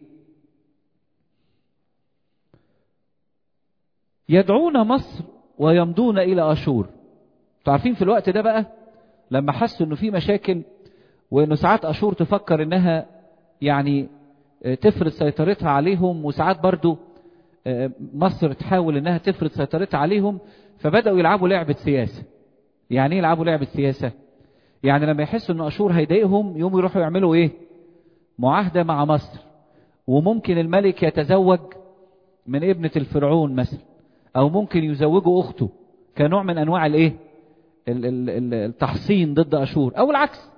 يدعون مصر ويمضون الى اشور عارفين في الوقت ده بقى لما حسوا انه في مشاكل وانه ساعات اشور تفكر انها يعني تفرض سيطرتها عليهم وساعات برضو مصر تحاول انها تفرض سيطرتها عليهم فبداوا يلعبوا لعبه سياسه يعني ايه يلعبوا لعبه سياسه يعني لما يحسوا ان اشور هيضايقهم يوم يروحوا يعملوا ايه معاهده مع مصر وممكن الملك يتزوج من ابنه الفرعون مثلا او ممكن يزوجوا اخته كنوع من انواع الايه التحصين ضد اشور او العكس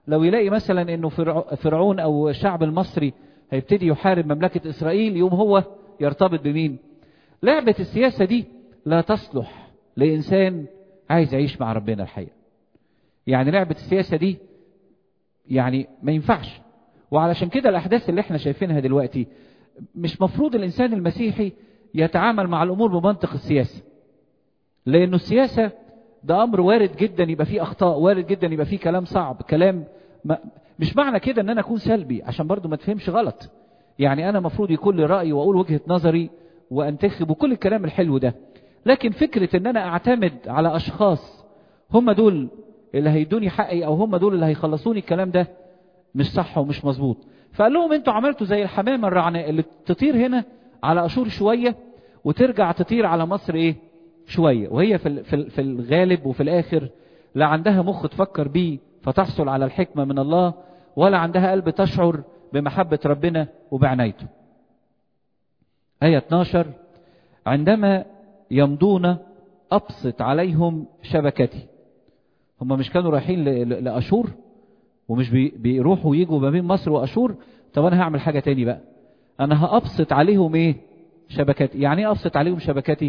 لو يلاقي مثلا انه فرعون او الشعب المصري هيبتدي يحارب مملكة اسرائيل يوم هو يرتبط بمين لعبة السياسة دي لا تصلح لإنسان عايز يعيش مع ربنا الحقيقة يعني لعبة السياسة دي يعني ما ينفعش وعلشان كده الأحداث اللي احنا شايفينها دلوقتي مش مفروض الإنسان المسيحي يتعامل مع الأمور بمنطق السياسة لأنه السياسة ده أمر وارد جدا يبقى فيه أخطاء وارد جدا يبقى فيه كلام صعب كلام ما مش معنى كده ان انا اكون سلبي عشان برضو ما تفهمش غلط يعني انا مفروض يكون لي رأي واقول وجهة نظري وانتخب وكل الكلام الحلو ده لكن فكرة ان انا اعتمد على اشخاص هم دول اللي هيدوني حقي او هم دول اللي هيخلصوني الكلام ده مش صح ومش مظبوط فقال لهم انتوا عملتوا زي الحمامة الرعناء اللي تطير هنا على اشور شوية وترجع تطير على مصر ايه شوية وهي في في الغالب وفي الاخر لا عندها مخ تفكر بيه فتحصل على الحكمة من الله ولا عندها قلب تشعر بمحبة ربنا وبعنايته آية 12 عندما يمضون أبسط عليهم شبكتي هم مش كانوا رايحين لأشور ومش بيروحوا ويجوا ما بين مصر وأشور طب أنا هعمل حاجة تاني بقى أنا هأبسط عليهم إيه شبكتي يعني إيه أبسط عليهم شبكتي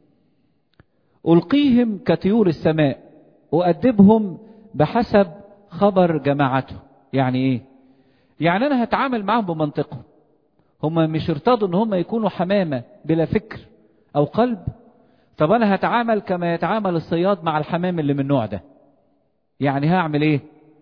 ألقيهم كطيور السماء أؤدبهم بحسب خبر جماعته يعني إيه يعني أنا هتعامل معهم بمنطقهم هم مش ارتضوا ان هم يكونوا حمامة بلا فكر او قلب طب انا هتعامل كما يتعامل الصياد مع الحمام اللي من النوع ده يعني هعمل ايه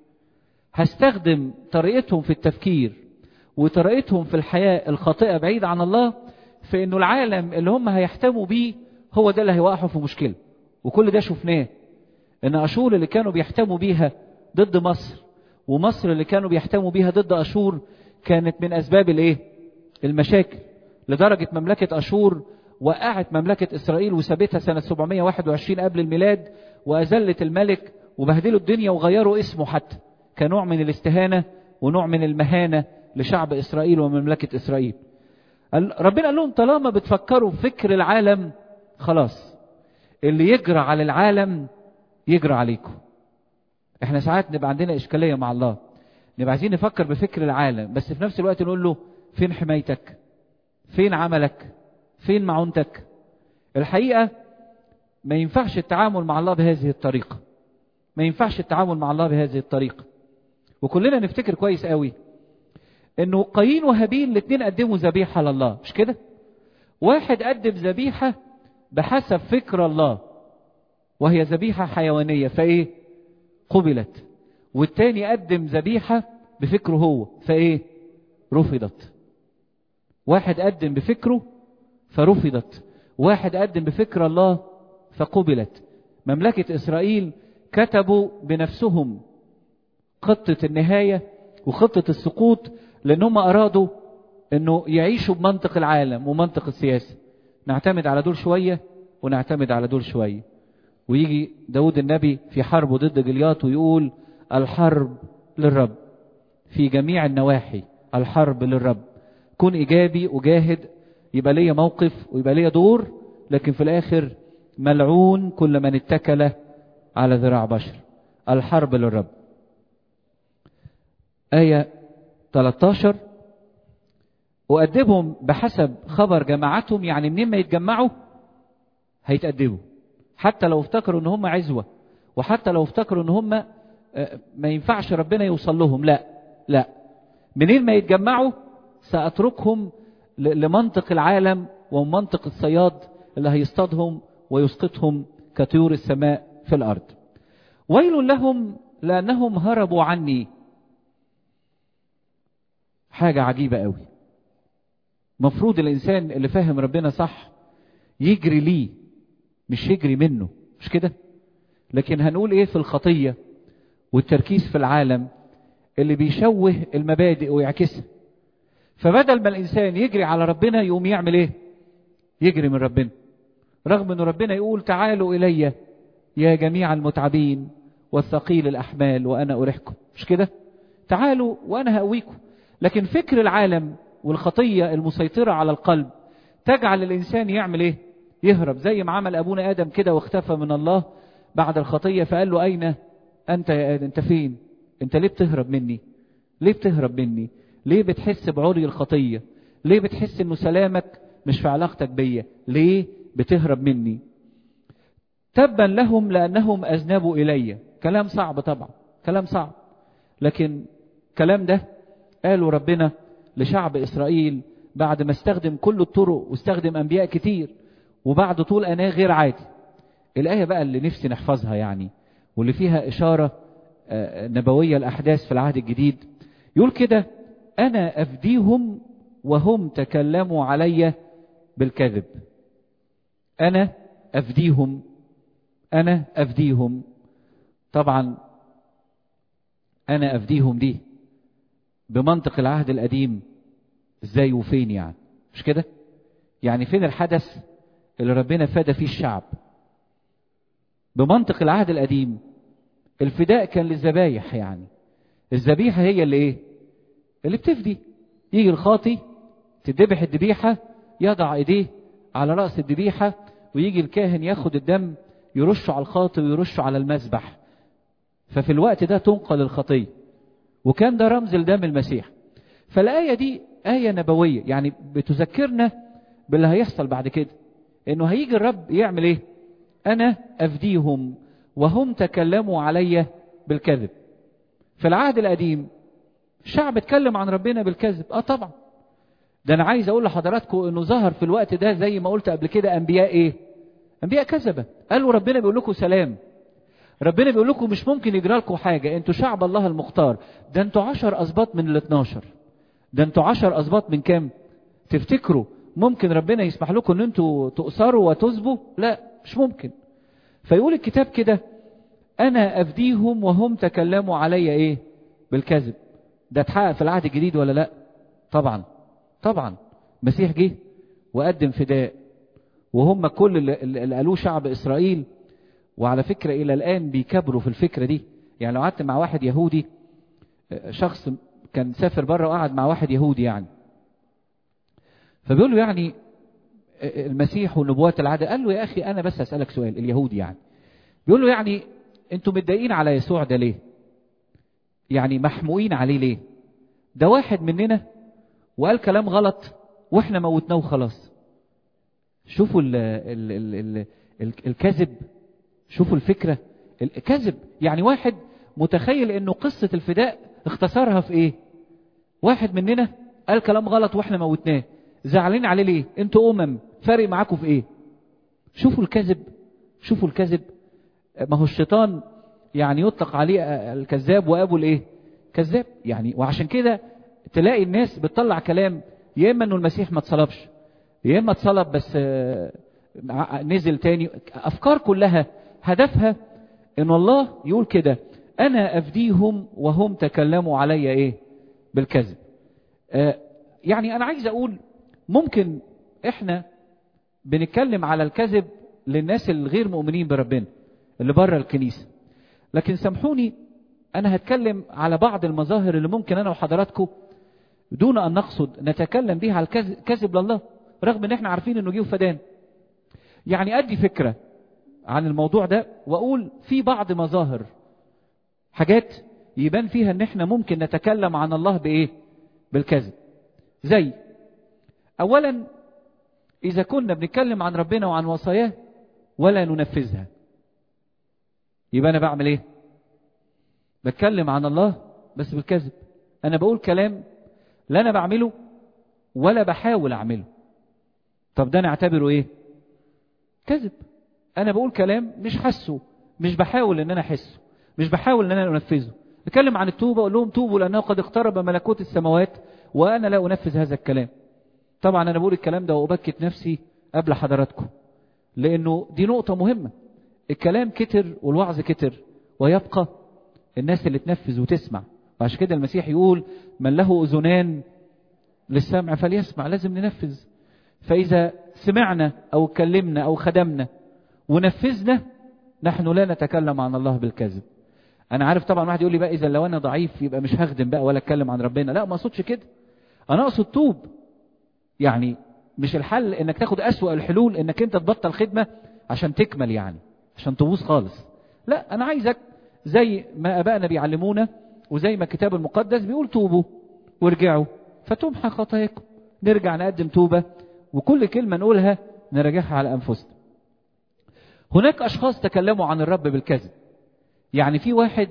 هستخدم طريقتهم في التفكير وطريقتهم في الحياة الخاطئة بعيد عن الله في انه العالم اللي هم هيحتموا بيه هو ده اللي هيوقعوا في مشكلة وكل ده شفناه ان اشور اللي كانوا بيحتموا بيها ضد مصر ومصر اللي كانوا بيحتموا بيها ضد اشور كانت من اسباب الايه المشاكل لدرجة مملكة أشور وقعت مملكة إسرائيل وسابتها سنة 721 قبل الميلاد وأذلت الملك وبهدلوا الدنيا وغيروا اسمه حتى كنوع من الاستهانة ونوع من المهانة لشعب إسرائيل ومملكة إسرائيل ربنا قال لهم طالما بتفكروا في فكر العالم خلاص اللي يجرى على العالم يجرى عليكم احنا ساعات نبقى عندنا إشكالية مع الله نبقى عايزين نفكر بفكر العالم بس في نفس الوقت نقول له فين حمايتك فين عملك فين معونتك الحقيقة ما ينفعش التعامل مع الله بهذه الطريقة ما ينفعش التعامل مع الله بهذه الطريقة وكلنا نفتكر كويس قوي انه قايين وهابيل الاثنين قدموا ذبيحة لله مش كده واحد قدم ذبيحة بحسب فكر الله وهي ذبيحة حيوانية فايه قبلت والتاني قدم ذبيحة بفكره هو فايه رفضت واحد قدم بفكره فرفضت واحد قدم بفكر الله فقبلت مملكة إسرائيل كتبوا بنفسهم خطة النهاية وخطة السقوط لأنهم أرادوا أنه يعيشوا بمنطق العالم ومنطق السياسة نعتمد على دول شوية ونعتمد على دول شوية ويجي داود النبي في حربه ضد جليات ويقول الحرب للرب في جميع النواحي الحرب للرب كن إيجابي أجاهد يبقى ليا موقف ويبقى ليا دور لكن في الآخر ملعون كل من اتكل على ذراع بشر الحرب للرب آية 13 أؤدبهم بحسب خبر جماعتهم يعني منين ما يتجمعوا هيتأدبوا حتى لو افتكروا ان هم عزوة وحتى لو افتكروا ان هم ما ينفعش ربنا يوصل لهم لا لا منين ما يتجمعوا سأتركهم لمنطق العالم ومنطق الصياد اللي هيصطادهم ويسقطهم كطيور السماء في الأرض ويل لهم لأنهم هربوا عني حاجة عجيبة قوي مفروض الإنسان اللي فاهم ربنا صح يجري ليه مش يجري منه مش كده لكن هنقول ايه في الخطية والتركيز في العالم اللي بيشوه المبادئ ويعكسها فبدل ما الإنسان يجري على ربنا يقوم يعمل ايه يجري من ربنا رغم ان ربنا يقول تعالوا إلي يا جميع المتعبين والثقيل الأحمال وأنا أريحكم مش كده تعالوا وأنا هأويكم لكن فكر العالم والخطية المسيطرة على القلب تجعل الإنسان يعمل ايه يهرب زي ما عمل أبونا آدم كده واختفى من الله بعد الخطية فقال له أين أنت يا آدم أنت فين انت ليه بتهرب مني ليه بتهرب مني ليه بتحس بعري الخطية ليه بتحس انه سلامك مش في علاقتك بيا ليه بتهرب مني تبا لهم لانهم اذنبوا الي كلام صعب طبعا كلام صعب لكن كلام ده قالوا ربنا لشعب اسرائيل بعد ما استخدم كل الطرق واستخدم انبياء كتير وبعد طول اناه غير عادي الايه بقى اللي نفسي نحفظها يعني واللي فيها اشاره نبويه الاحداث في العهد الجديد يقول كده انا افديهم وهم تكلموا علي بالكذب انا افديهم انا افديهم طبعا انا افديهم دي بمنطق العهد القديم ازاي وفين يعني مش كده يعني فين الحدث اللي ربنا فدى فيه الشعب بمنطق العهد القديم الفداء كان للذبايح يعني الذبيحه هي اللي ايه اللي بتفدي يجي الخاطي تذبح الذبيحه يضع ايديه على راس الذبيحه ويجي الكاهن ياخد الدم يرشه على الخاطي ويرشه على المذبح ففي الوقت ده تنقل الخطيه وكان ده رمز لدم المسيح فالايه دي ايه نبويه يعني بتذكرنا باللي هيحصل بعد كده انه هيجي الرب يعمل ايه انا افديهم وهم تكلموا علي بالكذب في العهد القديم الشعب اتكلم عن ربنا بالكذب اه طبعا ده انا عايز اقول لحضراتكم انه ظهر في الوقت ده زي ما قلت قبل كده انبياء ايه انبياء كذبه قالوا ربنا بيقول لكم سلام ربنا بيقول لكم مش ممكن يجرى لكم حاجه انتوا شعب الله المختار ده انتوا عشر اسباط من ال 12 ده انتوا عشر اسباط من كام تفتكروا ممكن ربنا يسمح لكم ان انتوا تقصروا وتذبوا لا مش ممكن فيقول الكتاب كده انا افديهم وهم تكلموا علي ايه بالكذب ده اتحقق في العهد الجديد ولا لا طبعا طبعا المسيح جه وقدم فداء وهم كل اللي, اللي قالوه شعب اسرائيل وعلى فكره الى الان بيكبروا في الفكره دي يعني لو قعدت مع واحد يهودي شخص كان سافر بره وقعد مع واحد يهودي يعني فبيقول له يعني المسيح ونبوات العهد قال له يا اخي انا بس اسالك سؤال اليهودي يعني بيقول له يعني انتوا متضايقين على يسوع ده ليه يعني محموقين عليه ليه ده واحد مننا وقال كلام غلط واحنا موتناه وخلاص شوفوا ال ال ال ال ال الكذب شوفوا الفكره الكذب يعني واحد متخيل انه قصه الفداء اختصرها في ايه واحد مننا قال كلام غلط واحنا موتناه زعلانين عليه ليه انتوا امم فارق معاكم في ايه شوفوا الكذب شوفوا الكذب ما هو الشيطان يعني يطلق عليه الكذاب وابو الايه كذاب يعني وعشان كده تلاقي الناس بتطلع كلام يا اما انه المسيح ما اتصلبش يا اما اتصلب بس نزل تاني افكار كلها هدفها ان الله يقول كده انا افديهم وهم تكلموا علي ايه بالكذب آه يعني انا عايز اقول ممكن احنا بنتكلم على الكذب للناس الغير مؤمنين بربنا اللي بره الكنيسه لكن سامحوني انا هتكلم على بعض المظاهر اللي ممكن انا وحضراتكم دون ان نقصد نتكلم بيها على الكذب لله رغم ان احنا عارفين انه جه وفدان يعني ادي فكره عن الموضوع ده واقول في بعض مظاهر حاجات يبان فيها ان احنا ممكن نتكلم عن الله بايه بالكذب زي اولا اذا كنا بنتكلم عن ربنا وعن وصاياه ولا ننفذها يبقى انا بعمل ايه بتكلم عن الله بس بالكذب انا بقول كلام لا انا بعمله ولا بحاول اعمله طب ده انا اعتبره ايه كذب انا بقول كلام مش حاسه مش بحاول ان انا احسه مش بحاول ان انا انفذه بتكلم عن التوبه اقول لهم توبوا لانه قد اقترب ملكوت السماوات وانا لا انفذ هذا الكلام طبعا انا بقول الكلام ده وابكت نفسي قبل حضراتكم لانه دي نقطه مهمه الكلام كتر والوعظ كتر ويبقى الناس اللي تنفذ وتسمع وعشان كده المسيح يقول من له اذنان للسمع فليسمع لازم ننفذ فاذا سمعنا او اتكلمنا او خدمنا ونفذنا نحن لا نتكلم عن الله بالكذب انا عارف طبعا واحد يقول لي بقى اذا لو انا ضعيف يبقى مش هخدم بقى ولا اتكلم عن ربنا لا ما اقصدش كده انا اقصد توب يعني مش الحل انك تاخد اسوأ الحلول انك انت تبطل خدمة عشان تكمل يعني عشان تبوظ خالص لا انا عايزك زي ما ابائنا بيعلمونا وزي ما الكتاب المقدس بيقول توبوا وارجعوا فتمحى خطاياكم نرجع نقدم توبة وكل كلمة نقولها نراجعها على أنفسنا هناك أشخاص تكلموا عن الرب بالكذب يعني في واحد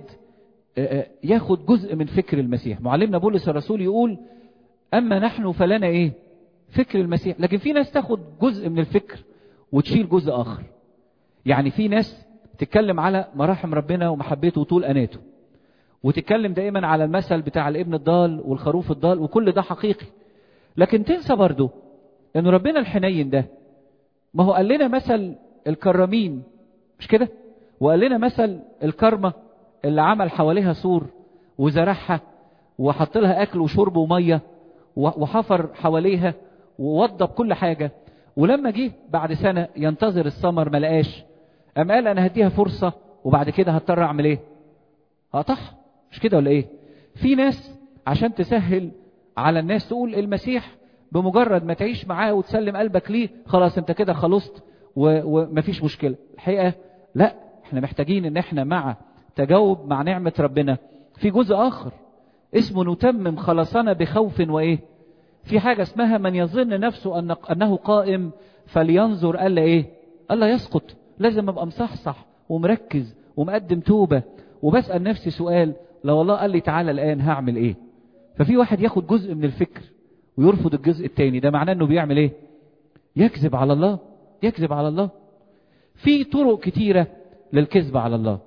ياخد جزء من فكر المسيح معلمنا بولس الرسول يقول أما نحن فلنا إيه فكر المسيح لكن في ناس تاخد جزء من الفكر وتشيل جزء آخر يعني في ناس تتكلم على مراحم ربنا ومحبته وطول أناته وتتكلم دائما على المثل بتاع الابن الضال والخروف الضال وكل ده حقيقي لكن تنسى برضه ان ربنا الحنين ده ما هو قال لنا مثل الكرامين مش كده وقال لنا مثل الكرمة اللي عمل حواليها سور وزرعها وحط لها اكل وشرب وميه وحفر حواليها ووضب كل حاجة ولما جه بعد سنة ينتظر الثمر ما لقاش قام قال انا هديها فرصة وبعد كده هضطر اعمل ايه هقطعها مش كده ولا ايه في ناس عشان تسهل على الناس تقول المسيح بمجرد ما تعيش معاه وتسلم قلبك ليه خلاص انت كده خلصت ومفيش مشكلة الحقيقة لا احنا محتاجين ان احنا مع تجاوب مع نعمة ربنا في جزء اخر اسمه نتمم خلاصنا بخوف وايه في حاجة اسمها من يظن نفسه أن أنه قائم فلينظر ألا إيه ألا يسقط لازم أبقى مصحصح ومركز ومقدم توبة وبسأل نفسي سؤال لو الله قال لي تعالى الآن هعمل إيه ففي واحد ياخد جزء من الفكر ويرفض الجزء التاني ده معناه أنه بيعمل إيه يكذب على الله يكذب على الله في طرق كتيرة للكذب على الله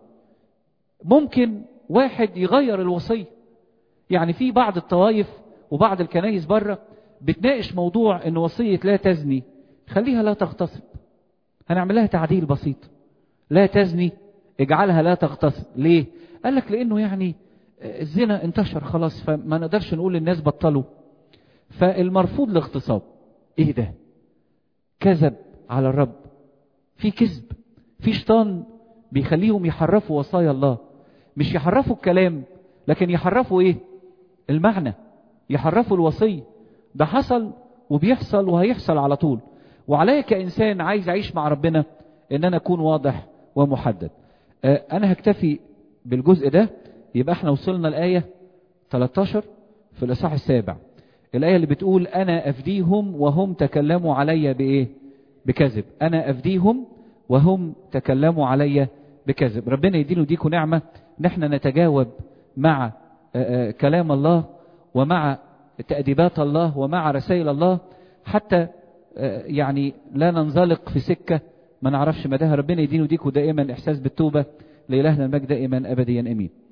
ممكن واحد يغير الوصية يعني في بعض الطوائف وبعض الكنايس بره بتناقش موضوع ان وصية لا تزني خليها لا تغتصب هنعمل لها تعديل بسيط لا تزني اجعلها لا تغتصب ليه قال لك لانه يعني الزنا انتشر خلاص فما نقدرش نقول للناس بطلوا فالمرفوض الاغتصاب ايه ده كذب على الرب في كذب في شيطان بيخليهم يحرفوا وصايا الله مش يحرفوا الكلام لكن يحرفوا ايه المعنى يحرفوا الوصية ده حصل وبيحصل وهيحصل على طول وعليا كإنسان عايز أعيش مع ربنا إن أنا أكون واضح ومحدد آه أنا هكتفي بالجزء ده يبقى احنا وصلنا الآية 13 في الإصحاح السابع الآية اللي بتقول أنا أفديهم وهم تكلموا علي بإيه بكذب أنا أفديهم وهم تكلموا علي بكذب ربنا يدينه ديكم نعمة نحن نتجاوب مع آه آه كلام الله ومع تأديبات الله ومع رسائل الله حتى يعني لا ننزلق في سكة ما نعرفش مداها ربنا يدينه ديكوا دائما إحساس بالتوبة لإلهنا المجد دائما أبديا أمين